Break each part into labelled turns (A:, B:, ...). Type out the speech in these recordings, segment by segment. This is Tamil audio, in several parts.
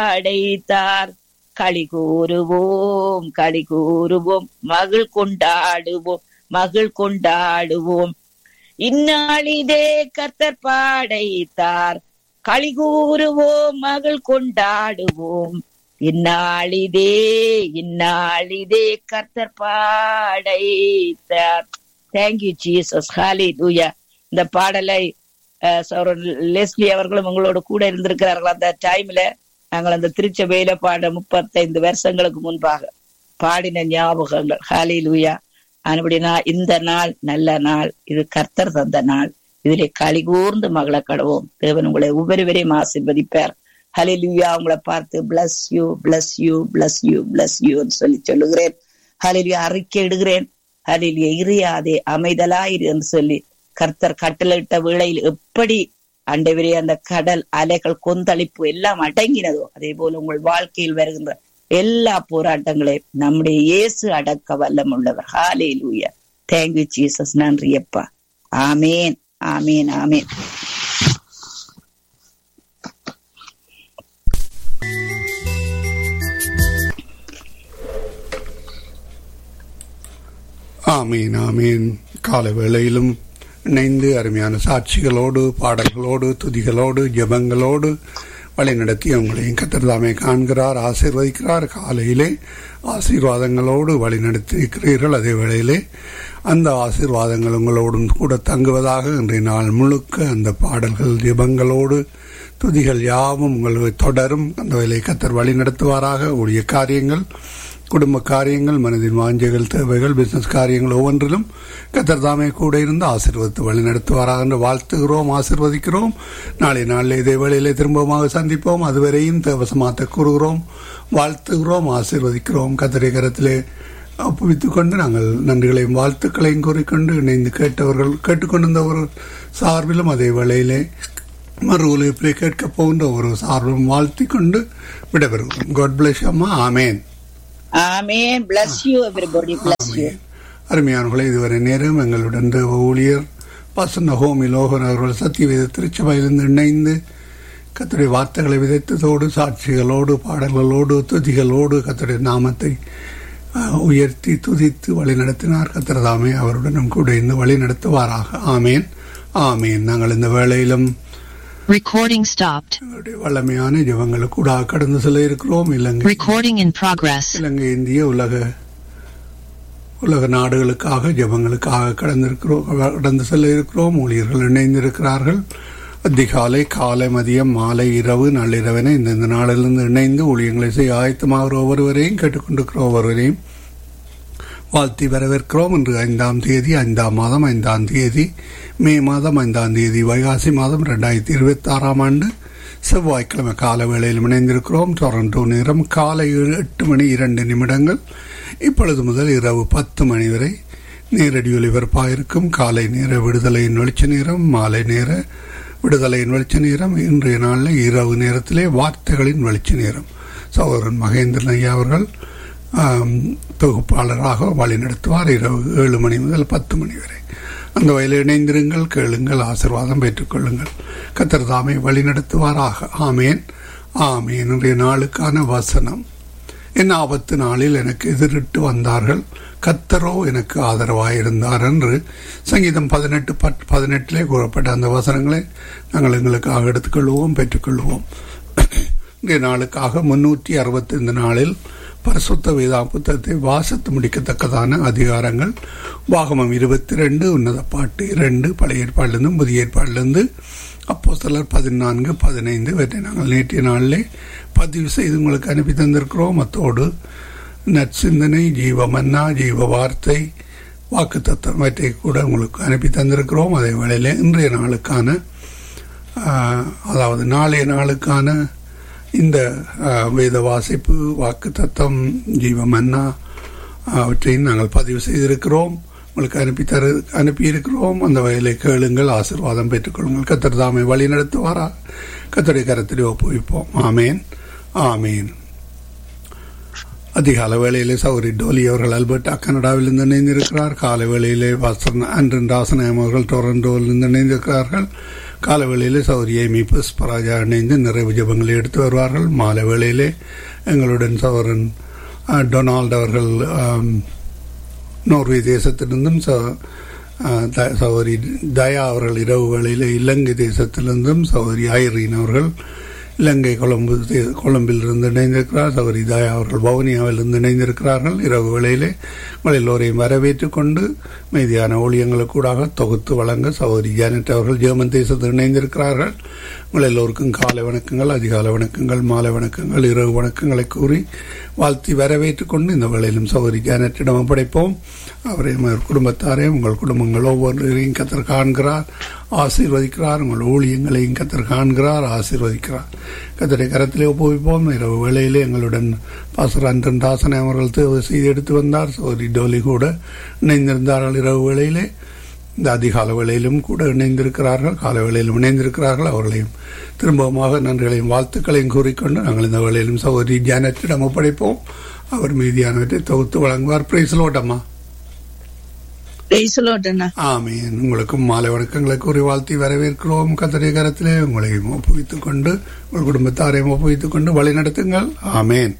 A: அடைத்தார் களி கூறுவோம் களி கூறுவோம் மகிழ் கொண்டாடுவோம் மகிழ் கொண்டாடுவோம் இந்நாளிதே கர்த்தர் பாடைத்தார் களி கூறுவோம் மகிழ் கொண்டாடுவோம் இந்நாளிதே இந்நாளிதே கர்த்தர் பாடைத்தார் தேங்க்யூ ஜீசஸ் ஹாலி தூயா இந்த பாடலை அஹ், சௌரன் லெஸ்லி அவர்களும் உங்களோட கூட இருந்திருக்கிறார்கள் அந்த டைம்ல நாங்கள் அந்த திருச்சபையில பாட முப்பத்தைந்து வருஷங்களுக்கு முன்பாக பாடின ஞாபகங்கள் ஹாலி லூயா அதுபடினா இந்த நாள் நல்ல நாள் இது கர்த்தர் தந்த நாள் இதிலே களி கூர்ந்து மகள கடவோம் தேவன் உங்களை ஒவ்வொருவரையும் ஆசீர்வதிப்பார் ஹலிலுயா உங்களை பார்த்து bless you bless you bless you bless யூன்னு சொல்லி சொல்லுகிறேன் ஹலிலுயா அறிக்கை இடுகிறேன் ஹலிலுயா இறியாதே அமைதலாயிரு என்று சொல்லி கர்த்தர் கட்டளையிட்ட வேளையில் எப்படி அண்டவரே அந்த கடல் அலைகள் கொந்தளிப்பு எல்லாம் அடங்கினதோ அதே போல உங்கள் வாழ்க்கையில் வருகின்ற எல்லா போராட்டங்களையும் நம்முடைய இயேசு அடக்க வல்லம் உள்ளவர் ஹாலே லூயா தேங்க்யூ ஜீசஸ் நன்றி அப்பா ஆமேன் ஆமேன் ஆமேன்
B: ஆமீன் ஆமீன் கால வேளையிலும் இணைந்து அருமையான சாட்சிகளோடு பாடல்களோடு துதிகளோடு ஜெபங்களோடு வழிநடத்தி உங்களையும் கத்திரதாமே காண்கிறார் ஆசீர்வதிக்கிறார் காலையிலே ஆசீர்வாதங்களோடு வழிநடத்தி இருக்கிறீர்கள் அதே வேளையிலே அந்த ஆசீர்வாதங்கள் உங்களோடும் கூட தங்குவதாக இன்றைய நாள் முழுக்க அந்த பாடல்கள் ஜெபங்களோடு துதிகள் யாவும் உங்களை தொடரும் அந்த வேலையை கத்தர் வழி நடத்துவாராக உடைய காரியங்கள் குடும்ப காரியங்கள் மனதின் வாஞ்சைகள் தேவைகள் பிசினஸ் காரியங்கள் ஒவ்வொன்றிலும் கத்தர் தாமே கூட இருந்து ஆசீர்வதித்து வழி நடத்துவாராக என்று வாழ்த்துகிறோம் ஆசீர்வதிக்கிறோம் நாளை நாளில் இதே வேளையிலே திரும்பமாக சந்திப்போம் அதுவரையும் தேவசமாத்த கூறுகிறோம் வாழ்த்துகிறோம் ஆசீர்வதிக்கிறோம் கத்தரை கரத்திலே ஒப்புவித்துக் கொண்டு நாங்கள் நன்றிகளையும் வாழ்த்துக்களையும் கூறிக்கொண்டு இணைந்து கேட்டவர்கள் கேட்டுக்கொண்டிருந்தவர்கள் சார்பிலும் அதே வேளையிலே மறு ஒலிப்பிலே கேட்க போகின்ற ஒரு சார்பும் வாழ்த்திக் கொண்டு விடைபெறுகிறோம் காட் பிளஸ் அம்மா ஆமேன்
A: ஆமேன் bless you everybody bless you
B: அருமையானவர்களே இதுவரை நேரம் எங்களுடன் தேவ ஊழியர் பசந்த ஹோமி லோகன் அவர்கள் சத்தியவேத திருச்சபையிலிருந்து இணைந்து கத்துடைய வார்த்தைகளை விதைத்ததோடு சாட்சிகளோடு பாடல்களோடு துதிகளோடு கத்துடைய நாமத்தை அஹ், உயர்த்தி துதித்து வழி நடத்தினார் கத்திரதாமே அவருடன் கூட இருந்து வழி நடத்துவாராக ஆமேன் ஆமேன் நாங்கள் இந்த வேளையிலும்
C: Recording stopped.
B: எங்களுடைய வல்லமையான ஜெபங்களுக்கு கூட கடந்து செல்ல இருக்கிறோம் இலங்கை
C: Recording in progress.
B: இலங்கை இந்திய உலக உலக நாடுகளுக்காக ஜெபங்களுக்காக கடந்திருக்கிறோம் கடந்து செல்ல இருக்கிறோம் ஊழியர்கள் இணைந்திருக்கிறார்கள் அதிகாலை காலை மதியம் மாலை இரவு நள்ளிரவென இந்தந்த நாளிலிருந்து இணைந்து ஊழியங்களை செய்ய ஆயத்தமாகிற ஒவ்வொருவரையும் கேட்டுக்கொண்டிருக்கிற ஒவ்வொருவரையும் வாழ்த்தி வரவேற்கிறோம் இன்று ஐந்தாம் தேதி ஐந்தாம் மாதம் ஐந்தாம் தேதி மே மாதம் ஐந்தாம் தேதி வைகாசி மாதம் ரெண்டாயிரத்தி இருபத்தி ஆறாம் ஆண்டு செவ்வாய்க்கிழமை கால வேளையில் இணைந்திருக்கிறோம் டொரண்டோ நேரம் காலை ஏழு- எட்டு மணி இரண்டு நிமிடங்கள் இப்பொழுது முதல் இரவு பத்து மணி வரை நேரடி ஒலிபரப்பாக இருக்கும் காலை நேர விடுதலையின் வெளிச்ச நேரம் மாலை நேர விடுதலையின் வெளிச்ச நேரம் இன்றைய நாளில் இரவு நேரத்திலே வார்த்தைகளின் வெளிச்ச நேரம் சகோதரன் மகேந்திரன் ஐயா அவர்கள் ஆம், தொகுப்பாளராக வழிநடத்துவார் இரவு ஏழு மணி முதல் பத்து மணி வரை அந்த வயலில் இணைந்திருங்கள் கேளுங்கள் ஆசீர்வாதம் பெற்றுக்கொள்ளுங்கள் கத்தர் தாமே வழிநடத்துவாராக ஆமேன் ஆமேன் இன்றைய நாளுக்கான வசனம் என் ஆபத்து நாளில் எனக்கு எதிரிட்டு வந்தார்கள் கத்தரோ எனக்கு ஆதரவாயிருந்தார் என்று சங்கீதம் பதினெட்டு பத் பதினெட்டிலே கூறப்பட்ட அந்த வசனங்களை நாங்கள் எங்களுக்காக எடுத்துக்கொள்வோம் பெற்றுக்கொள்வோம் இன்றைய நாளுக்காக முன்னூற்றி அறுபத்தைந்து நாளில் பரிசுத்த வேதா புத்தகத்தை வாசித்து முடிக்கத்தக்கதான அதிகாரங்கள் வாகமம் இருபத்தி ரெண்டு உன்னத பாட்டு இரண்டு பழைய ஏற்பாடிலிருந்து புதிய ஏற்பாடிலிருந்து அப்போ சிலர் பதினான்கு பதினைந்து இவற்றை நாங்கள் நேற்றைய நாளிலே பதிவு செய்து உங்களுக்கு அனுப்பி தந்திருக்கிறோம் அத்தோடு நற்சிந்தனை ஜீவ மன்னா ஜீவ வார்த்தை வாக்கு தத்துவம் இவற்றை கூட உங்களுக்கு அனுப்பி தந்திருக்கிறோம் அதே வேளையில் இன்றைய நாளுக்கான ஆஹ், அதாவது நாளைய நாளுக்கான இந்த ஆஹ், வேத வாசிப்பு வாக்கு தத்தம் ஜீவமன்னா அவற்றையும் நாங்கள் பதிவு செய்திருக்கிறோம் உங்களுக்கு அனுப்பி தரு அனுப்பியிருக்கிறோம் அந்த வயலை கேளுங்கள் ஆசீர்வாதம் பெற்றுக்கொள்ளுங்கள் கத்தர் தாமை வழி நடத்துவாரா கத்தருடைய கரத்திலே ஒப்புவிப்போம் ஆமேன் ஆமேன் அதிகால வேளையிலே சௌரி டோலி அவர்கள் அல்பர்டா கனடாவிலிருந்து இணைந்திருக்கிறார் காலை வேளையிலே வாசன் அன்றன் ராசநாயம் அவர்கள் டொரண்டோவிலிருந்து இணைந்திருக்கிறார்கள் காலவேளையிலே சௌரி ஏமி புஷ்பராஜா இணைந்து நிறைவு ஜபங்களை எடுத்து வருவார்கள் மாலை வேளையிலே எங்களுடன் சௌரன் அஹ், டொனால்ட் அவர்கள் ஆம், நோர்வே தேசத்திலிருந்தும் ச- அஹ், த- சகோதரி தயா அவர்கள் இரவு வேளையில் இலங்கை தேசத்திலிருந்தும் சகோதரி ஐரீன் அவர்கள் இலங்கை கொழும்பு தே- கொழும்பிலிருந்து இணைந்திருக்கிறார் சகோதரி தயா அவர்கள் வவுனியாவிலிருந்து இணைந்திருக்கிறார்கள் இரவு வேளையிலே உங்கள் எல்லோரையும் வரவேற்றுக் கொண்டு மீதியான ஊழியங்களுக்கூடாக தொகுத்து வழங்க சகோதரி ஜானட் அவர்கள் ஜெர்மன் தேசத்தில் இணைந்திருக்கிறார்கள் உங்கள் எல்லோருக்கும் காலை வணக்கங்கள் அதிகாலை வணக்கங்கள் மாலை வணக்கங்கள் இரவு வணக்கங்களை கூறி வாழ்த்தி வரவேற்றுக் கொண்டு இந்த வேளையிலும் சகோதரி ஜானட்டிடம் ஒப்படைப்போம் அவரையும் அவர் குடும்பத்தாரையும் உங்கள் குடும்பங்கள் ஒவ்வொன்றையும் கத்தர் காண்கிறார் ஆசீர்வதிக்கிறார் உங்கள் ஊழியங்களையும் கத்தர் காண்கிறார் ஆசீர்வதிக்கிறார் கத்தரை கரத்திலே ஒப்புவிப்போம் இரவு வேளையிலே எங்களுடன் பாசர் அன்றன் தாசனை அவர்கள் தேர்வு செய்து எடுத்து வந்தார் சோரி டோலி கூட இணைந்திருந்தார்கள் இரவு வேளையிலே இந்த அதிகால வேளையிலும் கூட இணைந்திருக்கிறார்கள் கால வேளையிலும் இணைந்திருக்கிறார்கள் அவர்களையும் திரும்பவுமாக நன்றிகளையும் வாழ்த்துக்களையும் கூறிக்கொண்டு நாங்கள் இந்த வேளையிலும் சகோதரி ஜானட்டிடம் ஒப்படைப்போம் அவர் மீதியானவற்றை தொகுத்து வழங்குவார் பிரைஸ்லோட்டம்மா
D: Praise the Lord, அண்ணா.
B: ஆமீன் உங்களுக்கும் மாலை வணக்கங்களை கூறி வாழ்த்தி வரவேற்கிறோம் கத்தரை கரத்திலே உங்களையும் ஒப்புவித்துக் கொண்டு உங்கள் குடும்பத்தாரையும் ஒப்புவித்துக் கொண்டு வழி நடத்துங்கள் ஆமேன்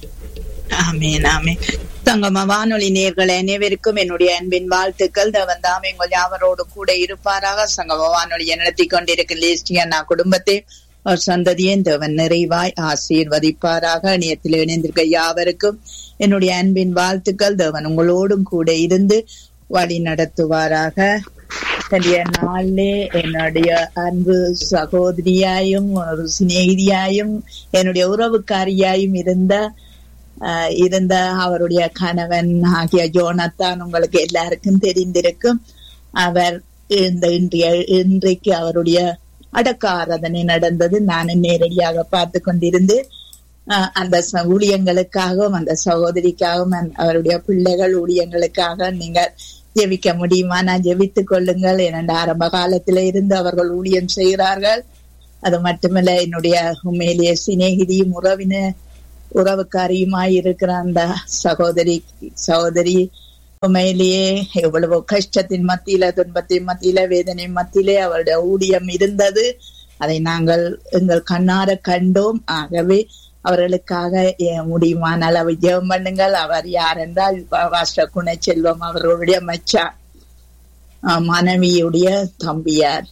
D: ஆமென் ஆமென் தங்கம்மா வானொலி நேர்கள் அனைவருக்கும் என்னுடைய அன்பின் வாழ்த்துக்கள் தேவன் தாமே உங்கள் யாவரோடு கூட இருப்பாராக சங்கம வானொலியை நடத்தி கொண்டிருக்கும் லேஸ்டி அண்ணா குடும்பத்தை அவர் சந்ததியும் தேவன் நிறைவாய் ஆசீர்வதிப்பாராக இணையத்தில் இணைந்திருக்க யாவருக்கும் என்னுடைய அன்பின் வாழ்த்துக்கள் தேவன் உங்களோடும் கூட இருந்து வழி நடத்துவாராக இன்றைய நாளிலே என்னுடைய அன்பு சகோதரியாயும் ஒரு சிநேகிதியாயும் என்னுடைய உறவுக்காரியாயும் இருந்த ஆஹ் இருந்த அவருடைய கணவன் ஆகிய ஜோனத்தான் உங்களுக்கு எல்லாருக்கும் தெரிந்திருக்கும் அவர் இந்த இன்றைய இன்றைக்கு அவருடைய அடக்க ஆராதனை நடந்தது நானும் நேரடியாக பார்த்து கொண்டிருந்து ஆஹ் அந்த ச- ஊழியங்களுக்காகவும் அந்த சகோதரிக்காகவும் அந்த- அவருடைய பிள்ளைகள் ஊழியங்களுக்காக நீங்கள் ஜெபிக்க முடியுமா நான் ஜெபித்துக் கொள்ளுங்கள் ஏனென்ற ஆரம்ப காலத்தில இருந்து அவர்கள் ஊழியம் செய்கிறார்கள் அது மட்டுமல்ல என்னுடைய உண்மையிலேயே சிநேகிதியும் உறவின உறவுக்காரியுமாய் இருக்கிற அந்த சகோதரி சகோதரி உண்மையிலேயே எவ்வளவு கஷ்டத்தின் மத்தியில துன்பத்தின் மத்தியில வேதனை மத்தியிலே அவருடைய ஊழியம் இருந்தது அதை நாங்கள் எங்கள் கண்ணார கண்டோம் ஆகவே அவர்களுக்காக எ- முடியுமானால் அவர் ஜெபம் பண்ணுங்கள் அவர் யார் என்றால் வாஸ்ட குணச்செல்வம் அவர்களுடைய மச்சான் ஆஹ் மனைவியுடைய தம்பியார்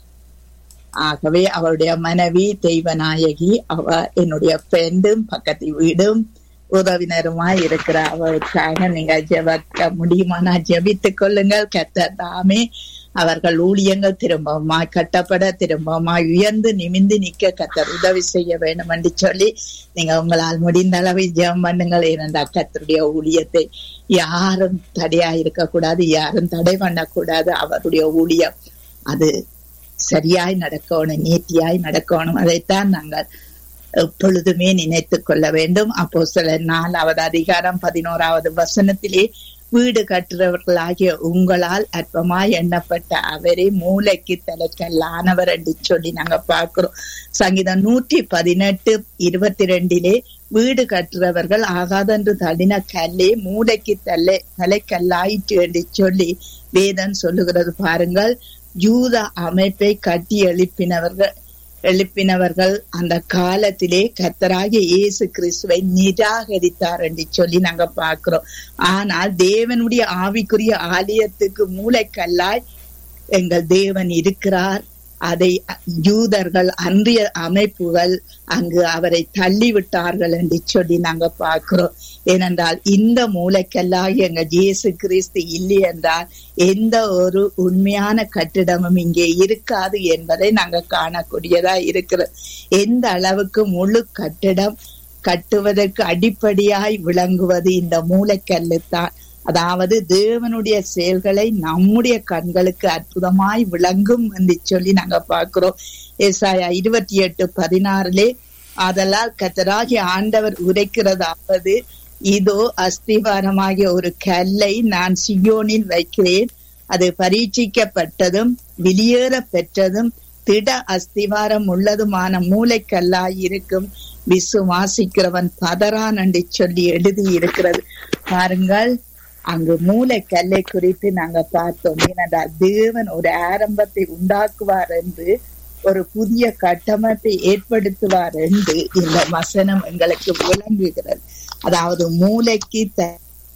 D: ஆகவே அவருடைய மனைவி தெய்வநாயகி அவ என்னுடைய ஃப்ரெண்டும் பக்கத்து வீடும் உறவினருமாய் இருக்கிற அவருக்காக நீங்க ஜெபிக்க முடியுமானா ஜெபித்துக் கொள்ளுங்கள் கர்த்தர் தாமே அவர்கள் ஊழியங்கள் திரும்பவுமாய் கட்டப்பட திரும்பவுமாய் உயர்ந்து நிமிந்து நிக்க கத்தர் உதவி செய்ய வேண்டும் என்று சொல்லி நீங்க உங்களால் முடிந்த அளவை ஜெபம் பண்ணுங்கள் ஏனென்றால் கத்தருடைய ஊழியத்தை யாரும் தடையா இருக்கக்கூடாது யாரும் தடை பண்ணக்கூடாது அவருடைய ஊழியம் அது சரியாய் நடக்கணும் நீத்தியாய் நடக்கணும் அதைத்தான் நாங்கள் எப்பொழுதுமே நினைத்துக் கொள்ள வேண்டும் அப்போ சில நாலாவது அதிகாரம் பதினோராவது வசனத்திலே வீடு கட்டுறவர்களாகிய உங்களால் அற்பமாய் எண்ணப்பட்ட அவரே மூளைக்கு தலைக்கல்லானவர் என்று சொல்லி நாங்க பார்க்கிறோம் சங்கீதம் நூற்றி பதினெட்டு இருபத்தி ரெண்டிலே வீடு கட்டுறவர்கள் ஆகாதென்று தடின கல்லே மூளைக்கு தலை தலைக்கல்லாயிற்று என்று சொல்லி வேதம் சொல்லுகிறது பாருங்கள் யூத அமைப்பை கட்டி எழுப்பினவர்கள் எழுப்பினவர்கள் அந்த காலத்திலே கத்தராகிய இயேசு கிறிஸ்துவை நிராகரித்தார் என்று சொல்லி நாங்க பார்க்கிறோம் ஆனால் தேவனுடைய ஆவிக்குரிய ஆலயத்துக்கு மூளைக்கல்லாய் எங்கள் தேவன் இருக்கிறார் அதை யூதர்கள் அன்றைய அமைப்புகள் அங்கு அவரை தள்ளிவிட்டார்கள் என்று சொல்லி நாங்க பார்க்கிறோம் ஏனென்றால் இந்த மூளைக்கல்லாகி எங்க இயேசு கிறிஸ்து இல்லை என்றால் எந்த ஒரு உண்மையான கட்டிடமும் இங்கே இருக்காது என்பதை நாங்க காணக்கூடியதா இருக்கிறோம் எந்த அளவுக்கு முழு கட்டிடம் கட்டுவதற்கு அடிப்படையாய் விளங்குவது இந்த மூளைக்கல்லு தான் அதாவது தேவனுடைய செயல்களை நம்முடைய கண்களுக்கு அற்புதமாய் விளங்கும் என்று சொல்லி நாங்க பார்க்கிறோம் ஏசாயா இருபத்தி எட்டு பதினாறுலே ஆதலால் கத்தராகிய ஆண்டவர் உரைக்கிறதாவது இதோ அஸ்திவாரமாகிய ஒரு கல்லை நான் சியோனில் வைக்கிறேன் அது பரீட்சிக்கப்பட்டதும் வெளியேற பெற்றதும் திட அஸ்திவாரம் உள்ளதுமான மூளைக்கல்லாய் இருக்கும் விசுவாசிக்கிறவன் பதறான் என்று சொல்லி எழுதி இருக்கிறது பாருங்கள் அங்கு மூளைக்கல்லை குறித்து நாங்க பார்த்தோம் ஏனென்றால் தேவன் ஒரு ஆரம்பத்தை உண்டாக்குவார் என்று ஒரு புதிய கட்டமைப்பை ஏற்படுத்துவார் என்று இந்த வசனம் எங்களுக்கு விளங்குகிறது அதாவது மூளைக்கு த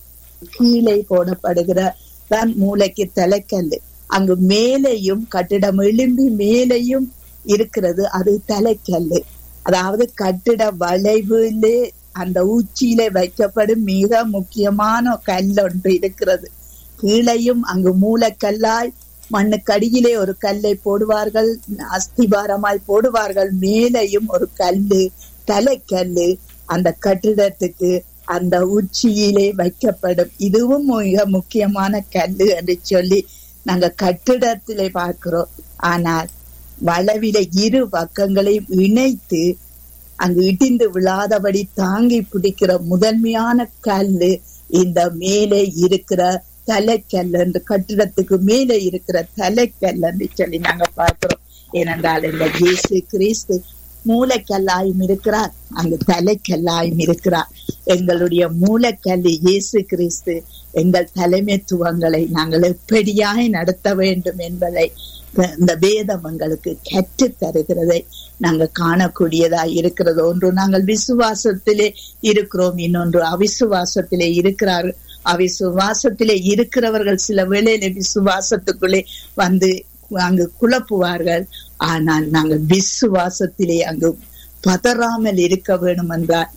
D: கீழே போடப்படுகிற தான் மூளைக்கு தலைக்கல்லு அங்கு மேலேயும் கட்டிடம் எழும்பி மேலேயும் இருக்கிறது அது தலைக்கல்லு அதாவது கட்டிட வளைவிலே அந்த உச்சியில வைக்கப்படும் மிக முக்கியமான கல் ஒன்று இருக்கிறது கீழையும் அங்கு மூலக்கல்லாய் மண்ணுக்கடியிலே ஒரு கல்லை போடுவார்கள் அஸ்திபாரமாய் போடுவார்கள் மேலையும் ஒரு கல்லு தலைக்கல்லு அந்த கட்டிடத்துக்கு அந்த உச்சியிலே வைக்கப்படும் இதுவும் மிக முக்கியமான கல்லு என்று சொல்லி நாங்க கட்டிடத்திலே பார்க்கிறோம் ஆனால் வளவில இரு பக்கங்களையும் இணைத்து அங்கு இடிந்து விழாதபடி தாங்கி பிடிக்கிற முதன்மையான கல்லு இந்த மேலே இருக்கிற தலைக்கல் என்று கட்டிடத்துக்கு மேலே இருக்கிற தலைக்கல் என்று சொல்லி நாங்க பார்க்கிறோம் ஏனென்றால் இந்த இயேசு கிறிஸ்து மூளைக்கல்லாயும் இருக்கிறார் அங்கு தலைக்கல்லாயும் இருக்கிறார் எங்களுடைய மூளைக்கல்லு இயேசு கிறிஸ்து எங்கள் தலைமைத்துவங்களை நாங்கள் எப்படியாய் நடத்த வேண்டும் என்பதை இந்த வேதம் எங்களுக்கு கற்று தருகிறதை நாங்கள் காணக்கூடியதா இருக்கிறது ஒன்று நாங்கள் விசுவாசத்திலே இருக்கிறோம் இன்னொன்று அவிசுவாசத்திலே இருக்கிறார்கள் அவிசுவாசத்திலே இருக்கிறவர்கள் சில வேளையில விசுவாசத்துக்குள்ளே வந்து அங்கு குழப்புவார்கள் ஆனால் நாங்கள் விசுவாசத்திலே அங்கு பதறாமல் இருக்க வேண்டும் என்றால்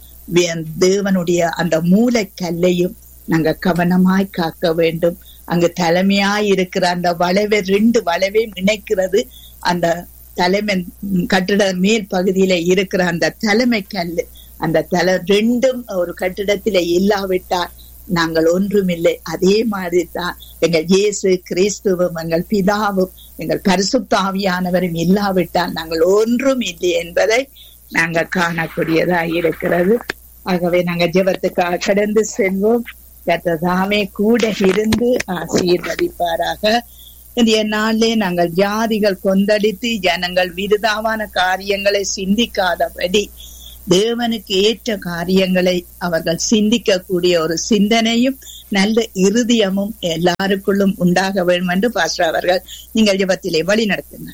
D: தேவனுடைய அந்த மூளை கல்லையும் நாங்க கவனமாய் காக்க வேண்டும் அங்கு தலைமையாய் இருக்கிற அந்த வளைவை ரெண்டு வளைவை இணைக்கிறது அந்த தலைமை கட்டிட மேல் பகுதியில இருக்கிற அந்த தலைமை கல்லு அந்த தலை ரெண்டும் ஒரு கட்டிடத்தில இல்லாவிட்டால் நாங்கள் ஒன்றுமில்லை அதே மாதிரி தான் எங்கள் இயேசு கிறிஸ்துவும் எங்கள் பிதாவும் எங்கள் பரிசுத்தாவியானவரும் இல்லாவிட்டால் நாங்கள் ஒன்றும் இல்லை என்பதை நாங்க காணக்கூடியதா இருக்கிறது ஆகவே நாங்க ஜெபத்துக்காக கடந்து செல்வோம் கத்ததாமே கூட இருந்து ஆசீர்வதிப்பாராக இன்றைய நாளிலே நாங்கள் ஜாதிகள் கொந்தளித்து ஜனங்கள் விருதாவான காரியங்களை சிந்திக்காதபடி தேவனுக்கு ஏற்ற காரியங்களை அவர்கள் சிந்திக்கக்கூடிய ஒரு சிந்தனையும் நல்ல இருதயமும் எல்லாருக்குள்ளும் உண்டாக வேண்டும் என்று பாஸ்டர் அவர்கள் நீங்கள் ஜபத்திலே வழி நடத்துங்க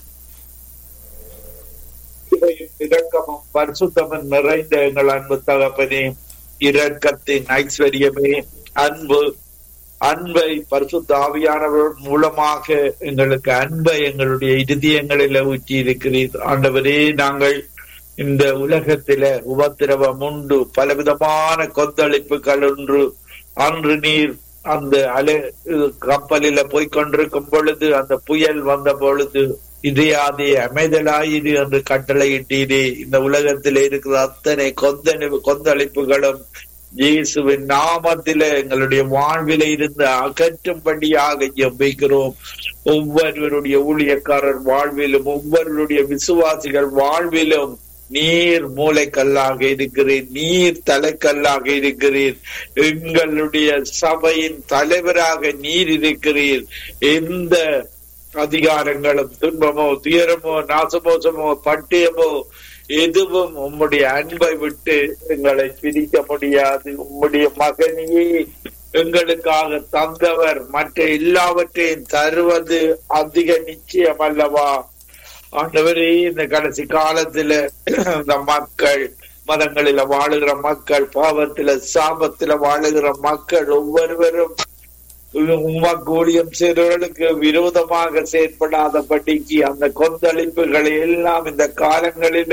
E: இரக்கமும் பரிசுத்தமும் நிறைந்த எங்கள் அன்பு தகப்பனே இரக்கத்தின் ஐஸ்வர்யமே அன்பு அன்பை பரிசுத்த ஆவியானவர் மூலமாக எங்களுக்கு அன்பை எங்களுடைய இருதயங்களில் ஊற்றி இருக்கிறீர் ஆண்டவரே நாங்கள் இந்த உலகத்தில உபத்திரவம் உண்டு பலவிதமான கொந்தளிப்புகள் ஒன்று அன்று நீர் அந்த அலை கப்பலில போய்கொண்டிருக்கும் பொழுது அந்த புயல் வந்த பொழுது இதையாதே அமைதலாயிரு என்று கட்டளையிட்டீரே இந்த உலகத்தில் இருக்கிற அத்தனை கொந்தளி கொந்தளிப்புகளும் இயேசுவின் நாமத்தில எங்களுடைய வாழ்வில இருந்து அகற்றும்படியாக ஜெபிக்கிறோம் ஒவ்வொருவருடைய ஊழியக்காரர் வாழ்விலும் ஒவ்வொருவருடைய விசுவாசிகள் வாழ்விலும் நீர் மூளைக்கல்லாக இருக்கிறீர் நீர் தலைக்கல்லாக இருக்கிறீர் எங்களுடைய சபையின் தலைவராக நீர் இருக்கிறீர் எந்த அதிகாரங்களும் துன்பமோ துயரமோ நாசமோசமோ பட்டியமோ எதுவும் உம்முடைய அன்பை விட்டு எங்களை பிரிக்க முடியாது உம்முடைய மகனையே எங்களுக்காக தந்தவர் மற்ற எல்லாவற்றையும் தருவது அதிக நிச்சயம் அல்லவா ஆண்டவரே இந்த கடைசி காலத்துல இந்த மக்கள் மதங்களில வாழுகிற மக்கள் பாவத்தில சாபத்தில வாழுகிற மக்கள் ஒவ்வொருவரும் உமக்கு ஊழியம் செய்தவர்களுக்கு விரோதமாக செயற்படாதபடிக்கு அந்த கொந்தளிப்புகளை எல்லாம் இந்த காலங்களில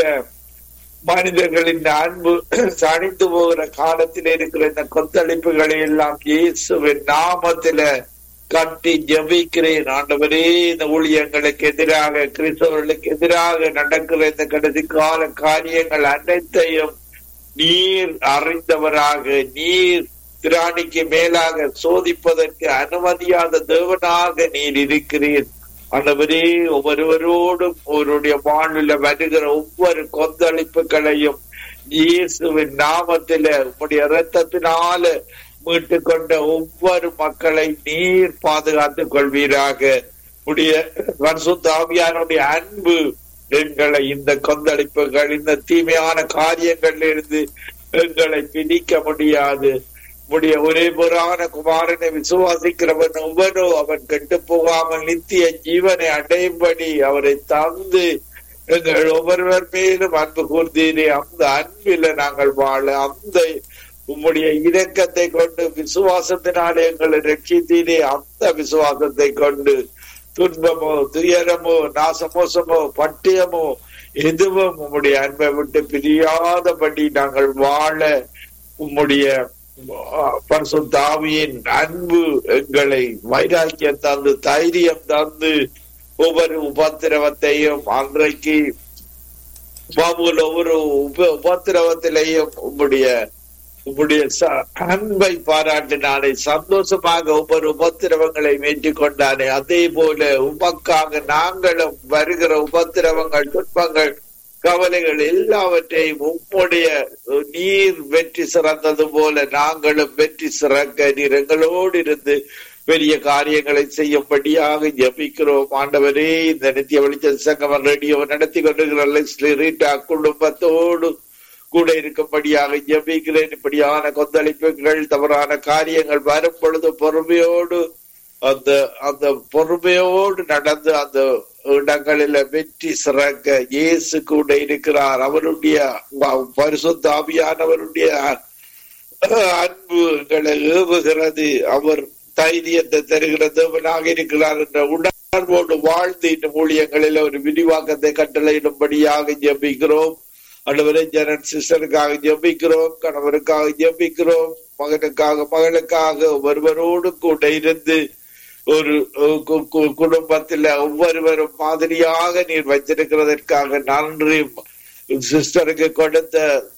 E: மனிதர்களின் அன்பு சணித்து போகிற காலத்தில் இருக்கிற இந்த கொந்தளிப்புகளை எல்லாம் இயேசுவின் நாமத்தில கட்டி ஜபிக்கிறேன் ஆண்டவரே இந்த ஊழியங்களுக்கு எதிராக கிறிஸ்தவர்களுக்கு எதிராக நடக்கிற இந்த கடைசி கால காரியங்கள் அனைத்தையும் நீர் அறிந்தவராக நீர் திராணிக்கு மேலாக சோதிப்பதற்கு அனுமதியாத தேவனாக நீர் இருக்கிறீர் ஆண்டவரே ஒவ்வொருவரோடும் அவருடைய வாழ்வில் வருகிற ஒவ்வொரு கொந்தளிப்புகளையும் இயேசுவின் நாமத்தில உம்முடைய இரத்தத்தினால மீட்டு கொண்ட ஒவ்வொரு மக்களை நீர் பாதுகாத்துக் கொள்வீராக உடைய வருஷத்தாவியானுடைய அன்பு எங்களை இந்த கொந்தளிப்புகள் இந்த தீமையான காரியங்களில் இருந்து எங்களை பிடிக்க முடியாது உடைய ஒரே புறான குமாரனை விசுவாசிக்கிறவன் ஒவ்வொரு அவன் கெட்டு போகாமல் நித்திய ஜீவனை அடையும்படி அவரை தந்து எங்கள் ஒவ்வொருவர் மேலும் அன்பு கூர்ந்தீரே அந்த அன்பில நாங்கள் வாழ அந்த உம்முடைய இரக்கத்தை கொண்டு விசுவாசத்தினாலே எங்களை ரட்சித்தீரே அந்த விசுவாசத்தை கொண்டு துன்பமோ துயரமோ நாசமோசமோ பட்டியமோ எதுவும் உம்முடைய அன்பை விட்டு பிரியாதபடி நாங்கள் வாழ உம்முடைய பரிசுத்தாவியின் அன்பு எங்களை வைராக்கியம் தந்து தைரியம் தந்து ஒவ்வொரு உபத்திரவத்தையும் அன்றைக்கு பாபுல ஒவ்வொரு உப உபத்திரவத்திலேயும் உம்முடைய உம்முடைய ச- அன்பை பாராட்டினானே சந்தோஷமாக ஒவ்வொரு உபத்திரவங்களை ஏற்றுக் கொண்டானே அதே போல உமக்காக நாங்களும் வருகிற உபத்திரவங்கள் துன்பங்கள் கவலைகள் எல்லாவற்றையும் உம்முடைய நீர் வெற்றி சிறந்தது போல நாங்களும் வெற்றி சிறக்க நீர் எங்களோடு இருந்து பெரிய காரியங்களை செய்யும்படியாக ஜபிக்கிறோம் ஆண்டவரே இந்த நித்திய வெளிச்ச சங்கமம் ரேடியோ நடத்தி கொண்டிருக்கிற லெஸ்லி ரீட்டா குடும்பத்தோடு கூட இருக்கும்படியாக ஜபிக்கிறேன் இப்படியான கொந்தளிப்புகள் தவறான காரியங்கள் வரும் பொழுது பொறுமையோடு அந்த அந்த பொறுமையோடு நடந்து அந்த இடங்களில வெற்றி சிறக்க இயேசு கூட இருக்கிறார் அவருடைய வ- பரிசுத்த ஆவியானவருடைய அன்பு எங்களை ஏவுகிறது அவர் தைரியத்தை தருகிற தேவனாக இருக்கிறார் என்ற உணர்வோடு வாழ்ந்து இந்த ஊழியங்களில் ஒரு விரிவாக்கத்தை கட்டளையிடும்படியாக ஜெபிக்கிறோம் அடுவரை ஜனன் சிஸ்டருக்காக ஜெபிக்கிறோம் கணவருக்காக ஜெபிக்கிறோம் மகனுக்காக மகளுக்காக ஒருவரோடு கூட இருந்து ஒரு அஹ், கு- கு- குடும்பத்தில் ஒவ்வொருவரும் மாதிரியாக நீர் வைத்திருக்கிறதற்காக நன்றி சிஸ்டருக்கு கொடுத்த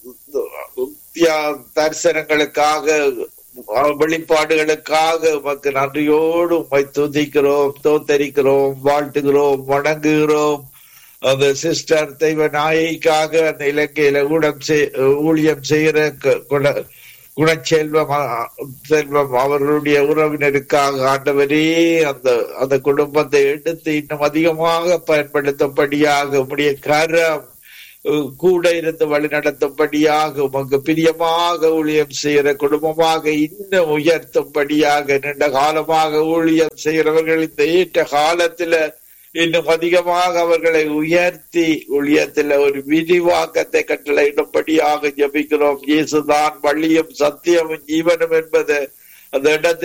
E: தியா- தரிசனங்களுக்காக அஹ், வெளிப்பாடுகளுக்காக உமக்கு நன்றியோடு உம்மை துதிக்கிறோம் தோத்தரிக்கிறோம் வாழ்த்துகிறோம் வணங்குகிறோம் அந்த சிஸ்டர் தெய்வ நாயைக்காக அந்த இலங்கையில ஊடம் செய்- ஊழியம் செய்கிற கு- குண- குணச்செல்வம் அ- செல்வம் அவர்களுடைய உறவினருக்காக ஆண்டவரே அந்த அந்த குடும்பத்தை எடுத்து இன்னும் அதிகமாக பயன்படுத்தும்படியாக உம்முடைய கரம் அஹ், கூட இருந்து வழி நடத்தும்படியாக உமக்கு பிரியமாக ஊழியம் செய்கிற குடும்பமாக இன்னும் உயர்த்தும்படியாக நீண்ட காலமாக ஊழியம் செய்கிறவர்கள் இந்த ஏற்ற காலத்துல இன்னும் அதிகமாக அவர்களை உயர்த்தி ஊழியத்தில் ஒரு விரிவாக்கத்தை கட்டளையிடும்படியாக ஜபிக்கிறோம் இயேசுதான் வழியும் சத்தியமும் ஜீவனும் என்பது அந்த இடத்தில்